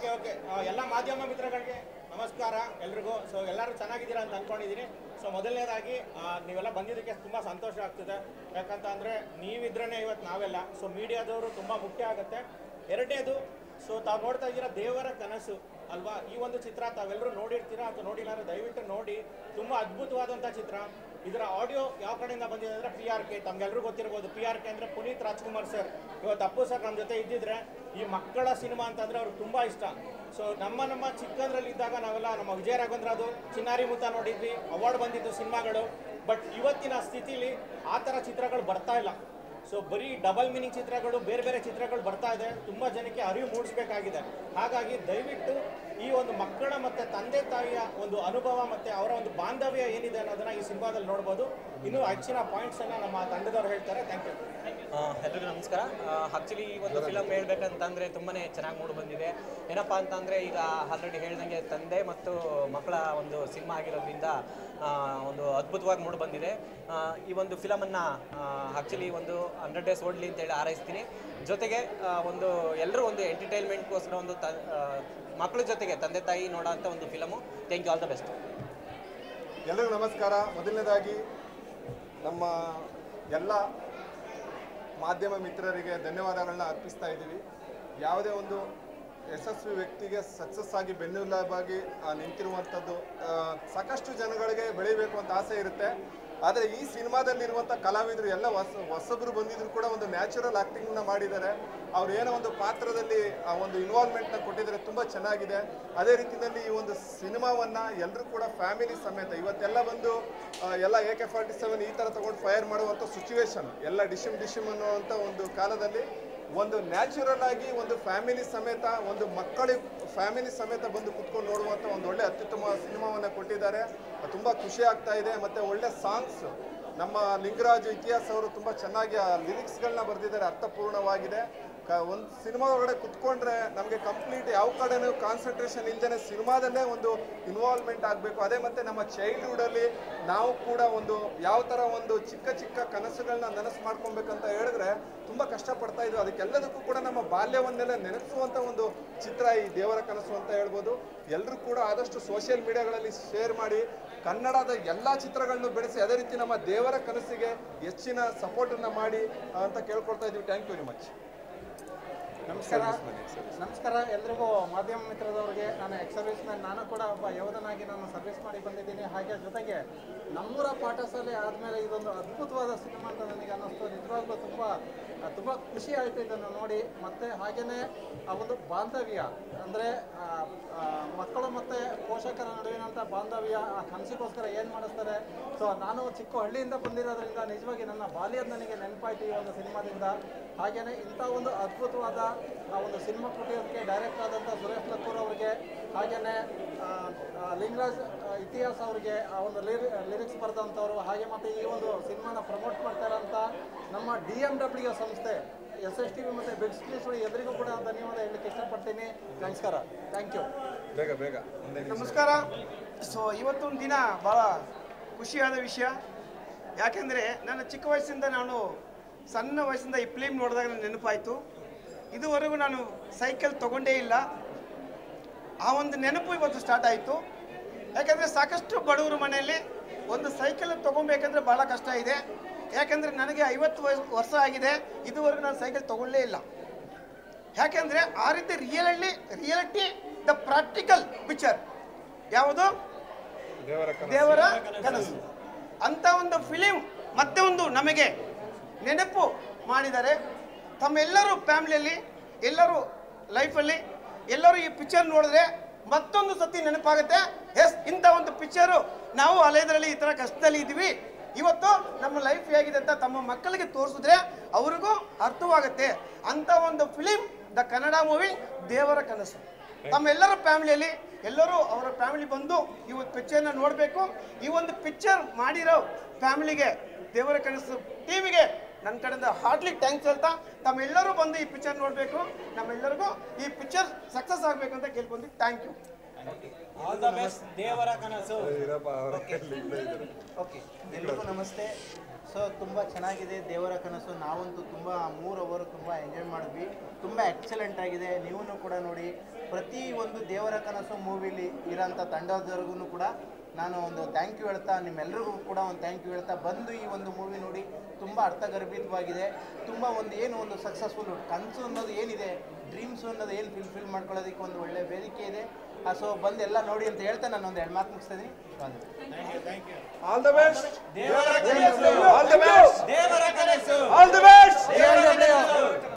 okay okay ಎಲ್ಲ ಮಾಧ್ಯಮ ಮಿತ್ರಗಳಿಗೆ ನಮಸ್ಕಾರ ಎಲ್ರಿಗೂ ಸೊ ಎಲ್ಲರೂ ಚೆನ್ನಾಗಿದ್ದೀರಾ ಅಂತ ಅನ್ಕೊಂಡಿದ್ದೀನಿ ಸೊ ಮೊದಲನೇದಾಗಿ ಆ, ನೀವೆಲ್ಲ ಬಂದಿದ್ದಕ್ಕೆ ತುಂಬ ಸಂತೋಷ ಆಗ್ತಿದೆ ಯಾಕಂತ ಅಂದರೆ ನೀವಿದ್ರೇ ಇವತ್ತು ನಾವೆಲ್ಲ ಸೊ ಮೀಡಿಯಾದವರು ತುಂಬ ಮುಖ್ಯ ಆಗುತ್ತೆ ಎರಡನೇದು ಸೊ ತಾವು ನೋಡ್ತಾ ಇದ್ದೀರಾ ದೇವರ ಕನಸು ಅಲ್ವಾ ಈ ಒಂದು ಚಿತ್ರ ತಾವೆಲ್ಲರೂ ನೋಡಿರ್ತೀರಾ ಅಥವಾ ನೋಡಿಲ್ಲ ಅಂದ್ರೆ ದಯವಿಟ್ಟು ನೋಡಿ ತುಂಬ ಅದ್ಭುತವಾದಂಥ ಚಿತ್ರ ಇದರ ಆಡಿಯೋ ಯಾವ ಕಡೆಯಿಂದ ಬಂದಿದೆ ಅಂದರೆ ಪಿ ಆರ್ ಕೆ ತಮ್ಗೆಲ್ರಿಗೂ ಗೊತ್ತಿರ್ಬೋದು ಪಿ ಆರ್ ಕೆ ಅಂದರೆ ಪುನೀತ್ ರಾಜ್ಕುಮಾರ್ ಸರ್ ಇವತ್ತು ಅಪ್ಪು ಸರ್ ನಮ್ಮ ಜೊತೆ ಇದ್ದಿದ್ರೆ ಈ ಮಕ್ಕಳ ಸಿನಿಮಾ ಅಂತಂದರೆ ಅವ್ರಿಗೆ ತುಂಬ ಇಷ್ಟ ಸೊ ನಮ್ಮ ನಮ್ಮ ಚಿಕ್ಕಂದ್ರಲ್ಲಿ ಇದ್ದಾಗ ನಾವೆಲ್ಲ ನಮ್ಮ ವಿಜಯ ರಾಘವೇಂದ್ರದು ಚಿನ್ನಾರಿ ಮುತ್ತ ನೋಡಿದ್ವಿ ಅವಾರ್ಡ್ ಬಂದಿದ್ದು ಸಿನಿಮಾಗಳು ಬಟ್ ಇವತ್ತಿನ ಸ್ಥಿತಿಲಿ ಆ ಥರ ಚಿತ್ರಗಳು ಬರ್ತಾ ಇಲ್ಲ ಸೊ ಬರೀ ಡಬಲ್ ಮೀನಿಂಗ್ ಚಿತ್ರಗಳು ಬೇರೆ ಬೇರೆ ಚಿತ್ರಗಳು ಬರ್ತಾ ಇದೆ ತುಂಬ ಜನಕ್ಕೆ ಅರಿವು ಮೂಡಿಸ್ಬೇಕಾಗಿದೆ ಹಾಗಾಗಿ ದಯವಿಟ್ಟು ಈ ಒಂದು ಮಕ್ಕಳ ಮತ್ತು ತಂದೆ ತಾಯಿಯ ಒಂದು ಅನುಭವ ಮತ್ತು ಅವರ ಒಂದು ಬಾಂಧವ್ಯ ಏನಿದೆ ಅನ್ನೋದನ್ನ ಈ ಸಿನಿಮಾದಲ್ಲಿ ನೋಡ್ಬೋದು ಇನ್ನೂ ಹೆಚ್ಚಿನ ಪಾಯಿಂಟ್ಸನ್ನು ನಮ್ಮ ತಂಡದವ್ರು ಹೇಳ್ತಾರೆ ಥ್ಯಾಂಕ್ ಯು ಆ, ಎಲ್ರಿಗೂ ನಮಸ್ಕಾರ ಆ್ಯಕ್ಚುಲಿ ಈ ಒಂದು ಫಿಲಮ್ ಹೇಳ್ಬೇಕಂತಂದರೆ ತುಂಬಾ ಚೆನ್ನಾಗಿ ಮೂಡಿ ಬಂದಿದೆ ಏನಪ್ಪ ಅಂತಂದರೆ ಈಗ ಆಲ್ರೆಡಿ ಹೇಳ್ದಂಗೆ ತಂದೆ ಮತ್ತು ಮಕ್ಕಳ ಒಂದು ಸಿನಿಮಾ ಆಗಿರೋದ್ರಿಂದ ಆ, ಒಂದು ಅದ್ಭುತವಾಗಿ ಮೂಡಿ ಬಂದಿದೆ ಆ, ಈ ಒಂದು ಫಿಲಮನ್ನು ಆ್ಯಕ್ಚುಲಿ ಒಂದು ಹಂಡ್ರೆಡ್ ಡೇಸ್ ಓಡಲಿ ಅಂತೇಳಿ ಹಾರೈಸ್ತೀನಿ ಜೊತೆಗೆ ಆ, ಒಂದು ಎಲ್ಲರೂ ಒಂದು ಎಂಟರ್ಟೈನ್ಮೆಂಟ್ಗೋಸ್ಕರ ಒಂದು ತ ಆ, ಮಕ್ಕಳ ಜೊತೆಗೆ ತಂದೆ ತಾಯಿ ನೋಡೋಂಥ ಒಂದು film thank you all the best ಎಲ್ಲರಿಗೂ ನಮಸ್ಕಾರ ಮೊದಲನೇದಾಗಿ ನಮ್ಮ ಎಲ್ಲ ಮಾಧ್ಯಮ ಮಿತ್ರರಿಗೆ ಧನ್ಯವಾದಗಳನ್ನ ಅರ್ಪಿಸ್ತಾ ಇದ್ದೀವಿ ಯಾವುದೇ ಒಂದು ಯಶಸ್ವಿ ವ್ಯಕ್ತಿಗೆ ಸಕ್ಸಸ್ ಆಗಿ ಬೆನ್ನೆಲುಬಾಗಿ ಆ, ನಿಂತಿರುವಂಥದ್ದು ಆ, ಸಾಕಷ್ಟು ಜನಗಳಿಗೆ ಬೆಳಿಬೇಕು ಅಂತ ಆಸೆ ಇರುತ್ತೆ ಆದರೆ ಈ ಸಿನಿಮಾದಲ್ಲಿರುವಂಥ ಕಲಾವಿದರು ಎಲ್ಲ ಹೊಸ ಹೊಸಬ್ರು ಬಂದಿದ್ರು ಕೂಡ ಒಂದು ನ್ಯಾಚುರಲ್ ಆ್ಯಕ್ಟಿಂಗ್ನ ಮಾಡಿದ್ದಾರೆ ಅವ್ರು ಏನೋ ಒಂದು ಪಾತ್ರದಲ್ಲಿ ಆ ಒಂದು ಇನ್ವಾಲ್ವ್ಮೆಂಟ್ನ ಕೊಟ್ಟಿದ್ದಾರೆ ತುಂಬ ಚೆನ್ನಾಗಿದೆ ಅದೇ ರೀತಿಯಲ್ಲಿ ಈ ಒಂದು ಸಿನಿಮಾವನ್ನು ಎಲ್ಲರೂ ಕೂಡ ಫ್ಯಾಮಿಲಿ ಸಮೇತ ಇವತ್ತೆಲ್ಲ ಬಂದು ಆ, ಎಲ್ಲ ಎ ಕೆ ಫಾರ್ಟಿ ಸೆವೆನ್ ಈ ಥರ ತಗೊಂಡು ಫೈರ್ ಮಾಡುವಂಥ ಸಿಚುವೇಶನ್ ಎಲ್ಲ ಡಿಶಿಮ್ ಡಿಶಿಮ್ ಅನ್ನುವಂಥ ಒಂದು ಕಾಲದಲ್ಲಿ ಒಂದು ನ್ಯಾಚುರಲ್ ಆಗಿ ಒಂದು ಫ್ಯಾಮಿಲಿ ಸಮೇತ ಒಂದು ಮಕ್ಕಳಿಗೆ ಫ್ಯಾಮಿಲಿ ಸಮೇತ ಬಂದು ಕುತ್ಕೊಂಡು ನೋಡುವಂಥ ಒಂದು ಒಳ್ಳೆ ಅತ್ಯುತ್ತಮ ಸಿನಿಮಾವನ್ನು ಕೊಟ್ಟಿದ್ದಾರೆ ತುಂಬ ಖುಷಿ ಆಗ್ತಾ ಇದೆ ಮತ್ತು ಒಳ್ಳೆ ಸಾಂಗ್ಸ್ ನಮ್ಮ ಲಿಂಗರಾಜ್ ಇತಿಹಾಸ್ ಅವರು ತುಂಬ ಚೆನ್ನಾಗಿ ಆ ಲಿರಿಕ್ಸ್ಗಳನ್ನ ಬರೆದಿದ್ದಾರೆ ಅರ್ಥಪೂರ್ಣವಾಗಿದೆ ಕ ಒಂದು ಸಿನಿಮಾ ಒಳಗಡೆ ಕುತ್ಕೊಂಡ್ರೆ ನಮಗೆ ಕಂಪ್ಲೀಟ್ ಯಾವ ಕಡೆನೂ ಕಾನ್ಸಂಟ್ರೇಷನ್ ಇಲ್ದೇ ಸಿನಿಮಾದಲ್ಲೇ ಒಂದು ಇನ್ವಾಲ್ವ್ಮೆಂಟ್ ಆಗಬೇಕು ಅದೇ ಮತ್ತು ನಮ್ಮ ಚೈಲ್ಡ್ಹುಡಲ್ಲಿ ನಾವು ಕೂಡ ಒಂದು ಯಾವ ಥರ ಒಂದು ಚಿಕ್ಕ ಚಿಕ್ಕ ಕನಸುಗಳನ್ನ ನನಸು ಮಾಡ್ಕೊಬೇಕಂತ ಹೇಳಿದ್ರೆ ತುಂಬ ಕಷ್ಟಪಡ್ತಾ ಇದ್ವಿ ಅದಕ್ಕೆಲ್ಲದಕ್ಕೂ ಕೂಡ ನಮ್ಮ ಬಾಲ್ಯವನ್ನೆಲ್ಲ ನೆನಪಿಸುವಂಥ ಒಂದು ಚಿತ್ರ ಈ ದೇವರ ಕನಸು ಅಂತ ಹೇಳ್ಬೋದು ಎಲ್ಲರೂ ಕೂಡ ಆದಷ್ಟು ಸೋಷಿಯಲ್ ಮೀಡಿಯಾಗಳಲ್ಲಿ ಶೇರ್ ಮಾಡಿ ಕನ್ನಡದ ಎಲ್ಲ ಚಿತ್ರಗಳನ್ನು ಬೆಳೆಸಿ ಅದೇ ರೀತಿ ನಮ್ಮ ದೇವರ ಕನಸಿಗೆ ಹೆಚ್ಚಿನ ಸಪೋರ್ಟನ್ನು ಮಾಡಿ ಅಂತ ಕೇಳ್ಕೊಳ್ತಾ ಇದ್ದೀವಿ ಥ್ಯಾಂಕ್ ಯು ವೆರಿ ಮಚ್ ನಮಸ್ಕಾರ ನಮಸ್ಕಾರ ಎಲ್ರಿಗೂ ಮಾಧ್ಯಮ ಮಿತ್ರದವರಿಗೆ ನಾನು ಎಕ್ಸ್ ಸರ್ವಿಸ್ ಮ್ಯಾನ್ ನಾನು ಕೂಡ ಒಬ್ಬ ಯೋಧನಾಗಿ ನಾನು ಸರ್ವಿಸ್ ಮಾಡಿ ಬಂದಿದ್ದೀನಿ ಹಾಗೆ ಜೊತೆಗೆ ನಮ್ಮೂರ ಪಾಠಶಾಲೆ ಆದಮೇಲೆ ಇದೊಂದು ಅದ್ಭುತವಾದ ಸಿನಿಮಾ ಅಂತ ನನಗೆ ಅನ್ನಿಸ್ತು ನಿಜವಾಗ್ಲೂ ತುಂಬ ತುಂಬ ಖುಷಿ ಆಯಿತು ಇದನ್ನು ನೋಡಿ ಮತ್ತು ಹಾಗೆಯೇ ಆ ಒಂದು ಬಾಂಧವ್ಯ ಅಂದರೆ ಮಕ್ಕಳು ಮತ್ತು ಪೋಷಕರ ನಡುವಿನಂಥ ಬಾಂಧವ್ಯ ಆ ಕನಸಿಗೋಸ್ಕರ ಏನು ಮಾಡಿಸ್ತಾರೆ ಸೊ ನಾನು ಚಿಕ್ಕ ಹಳ್ಳಿಯಿಂದ ಬಂದಿರೋದ್ರಿಂದ ನಿಜವಾಗಿ ನನ್ನ ಬಾಲ್ಯದ ನನಗೆ ನೆನಪಾಯ್ತು ಈ ಒಂದು ಸಿನಿಮಾದಿಂದ ಹಾಗೆಯೇ ಇಂಥ ಒಂದು ಅದ್ಭುತವಾದ ಆ ಒಂದು ಸಿನಿಮಾ ಕೊಟ್ಟಿರೋದಕ್ಕೆ ಡೈರೆಕ್ಟ್ ಆದಂಥ ಸುರೇಶ್ ಲಕ್ಕೂರ್ ಅವರಿಗೆ ಹಾಗೆಯೇ ಆ, ಆ, ಲಿಂಗರಾಜ್ ಆ, ಇತಿಹಾಸ ಅವರಿಗೆ ಆ ಒಂದು ಲಿರಿ ಲಿರಿಕ್ಸ್ ಬರೆದಂಥವ್ರು ಹಾಗೆ ಮತ್ತು ಈ ಒಂದು ಸಿನಿಮಾನ ಪ್ರಮೋಟ್ ಮಾಡ್ತಾ ಇರೋಂಥ ನಮ್ಮ ಡಿ ಎಮ್ ಡಬ್ಲ್ಯೂ ಸಂಸ್ಥೆ ಎಸ್ ಎಸ್ ಟಿ ವಿ ಮತ್ತು ಬಿಗ್ ಸ್ಕ್ರೀನ್ಸ್ ಎಲ್ಲರಿಗೂ ಕೂಡ ಧನ್ಯವಾದ ಹೇಳಲಿಕ್ಕೆ ಇಷ್ಟಪಡ್ತೀನಿ ನಮಸ್ಕಾರ ಥ್ಯಾಂಕ್ ಯು ಬೇಗ ಬೇಗ ನಮಸ್ಕಾರ ಸೊ ಇವತ್ತೊಂದು ದಿನ ಭಾಳ ಖುಷಿಯಾದ ವಿಷಯ ಯಾಕೆಂದರೆ ನನ್ನ ಚಿಕ್ಕ ವಯಸ್ಸಿಂದ ನಾನು ಸಣ್ಣ ವಯಸ್ಸಿಂದ ಈ ಫಿಲಿಮ್ ನೋಡಿದಾಗ ನನಗೆ ನೆನಪಾಯಿತು ಇದುವರೆಗೂ ನಾನು ಸೈಕಲ್ ತಗೊಂಡೇ ಇಲ್ಲ ಆ ಒಂದು ನೆನಪು ಇವತ್ತು ಸ್ಟಾರ್ಟ್ ಆಯಿತು ಯಾಕೆಂದರೆ ಸಾಕಷ್ಟು ಬಡವರ ಮನೆಯಲ್ಲಿ ಒಂದು ಸೈಕಲ್ ತೊಗೊಬೇಕಂದ್ರೆ ಭಾಳ ಕಷ್ಟ ಇದೆ ಯಾಕೆಂದರೆ ನನಗೆ ಐವತ್ತು ವಯಸ್ಸು ವರ್ಷ ಆಗಿದೆ ಇದುವರೆಗೂ ನಾನು ಸೈಕಲ್ ತೊಗೊಳ್ಳೇ ಇಲ್ಲ ಯಾಕೆಂದರೆ ಆ ರೀತಿ ರಿಯಲಲ್ಲಿ ರಿಯಾಲಿಟಿ ದ ಪ್ರಾಕ್ಟಿಕಲ್ ಪಿಕ್ಚರ್ ಯಾವುದು ದೇವರ ಕನಸು ಅಂತ ಒಂದು ಫಿಲಿಂ ಮತ್ತೆ ಒಂದು ನಮಗೆ ನೆನಪು ಮಾಡಿದ್ದಾರೆ ತಮ್ಮೆಲ್ಲರೂ ಫ್ಯಾಮಿಲಿಯಲ್ಲಿ ಎಲ್ಲರೂ ಲೈಫಲ್ಲಿ ಎಲ್ಲರೂ ಈ ಪಿಕ್ಚರ್ ನೋಡಿದ್ರೆ ಮತ್ತೊಂದು ಸತಿ ನೆನಪಾಗುತ್ತೆ ಎಸ್ ಇಂಥ ಒಂದು ಪಿಕ್ಚರು ನಾವು ಹಳೆಯದರಲ್ಲಿ ಈ ಥರ ಕಷ್ಟದಲ್ಲಿ ಇದ್ವಿ ಇವತ್ತು ನಮ್ಮ ಲೈಫ್ ಹೇಗಿದೆ ಅಂತ ತಮ್ಮ ಮಕ್ಕಳಿಗೆ ತೋರಿಸಿದ್ರೆ ಅವ್ರಿಗೂ ಅರ್ಥವಾಗುತ್ತೆ ಅಂತ ಒಂದು ಫಿಲಿಂ ದ ಕನ್ನಡ ಮೂವಿ ದೇವರ ಕನಸು ತಮ್ಮೆಲ್ಲರ ಫ್ಯಾಮಿಲಿಯಲ್ಲಿ ಎಲ್ಲರೂ ಅವರ ಫ್ಯಾಮಿಲಿ ಬಂದು ಈ ಒಂದು ಪಿಕ್ಚರ್ನ ನೋಡಬೇಕು ಈ ಒಂದು ಪಿಕ್ಚರ್ ಮಾಡಿರೋ ಫ್ಯಾಮಿಲಿಗೆ ದೇವರ ಕನಸು ಟೀಮಿಗೆ ನನ್ನ ಕಡೆಯಿಂದ ಹಾರ್ಟ್ಲಿ ಥ್ಯಾಂಕ್ಸ್ ಹೇಳ್ತಾ ತಮ್ಮೆಲ್ಲರೂ ಬಂದು ಈ ಪಿಕ್ಚರ್ ನೋಡಬೇಕು ನಮ್ಮೆಲ್ಲರಿಗೂ ಈ ಪಿಕ್ಚರ್ ಸಕ್ಸಸ್ ಆಗಬೇಕು ಅಂತ ಕೇಳ್ಕೊಂಡು thank you all the best Devara Kanasu okay ಎಲ್ರಿಗೂ ನಮಸ್ತೆ ಸೊ ತುಂಬ ಚೆನ್ನಾಗಿದೆ ದೇವರ ಕನಸು ನಾವಂತೂ ತುಂಬ ಮೂರು ಅವರು ತುಂಬ ಎಂಜಾಯ್ ಮಾಡಿದ್ವಿ ತುಂಬ ಎಕ್ಸಲೆಂಟ್ ಆಗಿದೆ ನೀವು ಕೂಡ ನೋಡಿ ಪ್ರತಿ ಒಂದು ದೇವರ ಕನಸು ಮೂವಿಲಿ ಇರೋಂಥ ತಂಡದವರೆಗೂ ಕೂಡ ನಾನು ಒಂದು ಥ್ಯಾಂಕ್ ಯು ಹೇಳ್ತಾ ನಿಮ್ಮೆಲ್ಲರಿಗೂ ಕೂಡ ಒಂದು ಥ್ಯಾಂಕ್ ಯು ಹೇಳ್ತಾ ಬಂದು ಈ ಒಂದು ಮೂವಿ ನೋಡಿ ತುಂಬ ಅರ್ಥಗರ್ಭಿತವಾಗಿದೆ ತುಂಬ ಒಂದು ಏನು ಒಂದು ಸಕ್ಸಸ್ಫುಲ್ ಕನಸು ಅನ್ನೋದು ಏನಿದೆ ಡ್ರೀಮ್ಸು ಅನ್ನೋದು ಏನು ಫಿಲ್ ಫಿಲ್ ಮಾಡ್ಕೊಳ್ಳೋದಕ್ಕೆ ಒಂದು ಒಳ್ಳೆ ವೇದಿಕೆ ಇದೆ ಸೊ ಬಂದು ಎಲ್ಲ ನೋಡಿ ಅಂತ ಹೇಳ್ತಾ ನಾನು ಒಂದು ಎರಡು ಮಾತು ಮುಗಿಸ್ತಾ ಇದ್ದೀನಿ all the best Devara all the best Devara Kanasu all the best